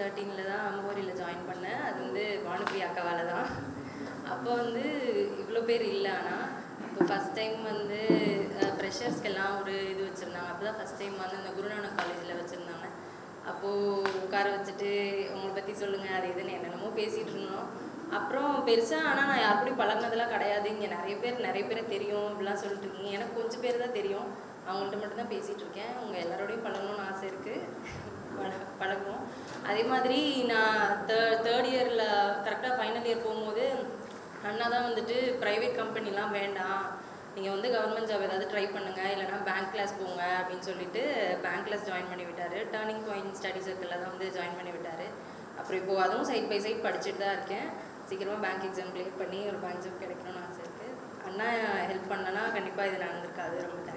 தேர்ட்டீனில் தான் அம்போரியில் ஜாயின் பண்ணேன் அது வந்து பானுப்ரியா அக்காவால் தான் அப்போ வந்து இவ்வளோ பேர் இல்லை ஆனால் இப்போ ஃபஸ்ட் டைம் வந்து ஃப்ரெஷர்ஸ்க்கெல்லாம் ஒரு இது வச்சுருந்தாங்க அப்போ தான் ஃபஸ்ட் டைம் வந்து இந்த குருநானக் காலேஜில் வச்சுருந்தாங்க அப்போது உட்கார வச்சுட்டு உங்களை பற்றி சொல்லுங்கள் அது இதுன்னு என்னென்னமோ பேசிகிட்டு இருந்தோம் அப்புறம் பெருசாக ஆனால் நான் யார் கூடயும் பழகினதெல்லாம் கிடையாது இங்கே நிறைய பேர் நிறைய பேரை தெரியும் அப்படிலாம் சொல்லிட்டு இருக்கீங்க எனக்கு கொஞ்சம் பேர் தான் தெரியும் அவங்கள்ட்ட மட்டும் தான் பேசிகிட்டு இருக்கேன் உங்கள் எல்லாரோடையும் பழகணும்னு ஆசை இருக்குது பழ பழகுவோம் அதே மாதிரி நான் தே தேர்ட் இயரில் கரெக்டாக ஃபைனல் இயர் போகும்போது அண்ணா தான் வந்துட்டு ப்ரைவேட் கம்பெனிலாம் வேண்டாம் நீங்கள் வந்து கவர்மெண்ட் ஜாப் ஏதாவது ட்ரை பண்ணுங்கள் இல்லைனா பேங்க் கிளாஸ் போங்க அப்படின்னு சொல்லிட்டு பேங்க் கிளாஸ் ஜாயின் பண்ணி விட்டார் டேர்னிங் பாயிண்ட் ஸ்டடி சர்க்கிளில் தான் வந்து ஜாயின் பண்ணி விட்டார் அப்புறம் இப்போ அதுவும் சைட் பை சைட் படிச்சுட்டு தான் இருக்கேன் சீக்கிரமாக பேங்க் எக்ஸாம் கிளியர் பண்ணி ஒரு பேங்க் ஜாப் கிடைக்கணும்னு ஆசை இருக்குது அண்ணா ஹெல்ப் பண்ணனா கண்டிப்பாக இது நடந்திருக்காது ரொம்ப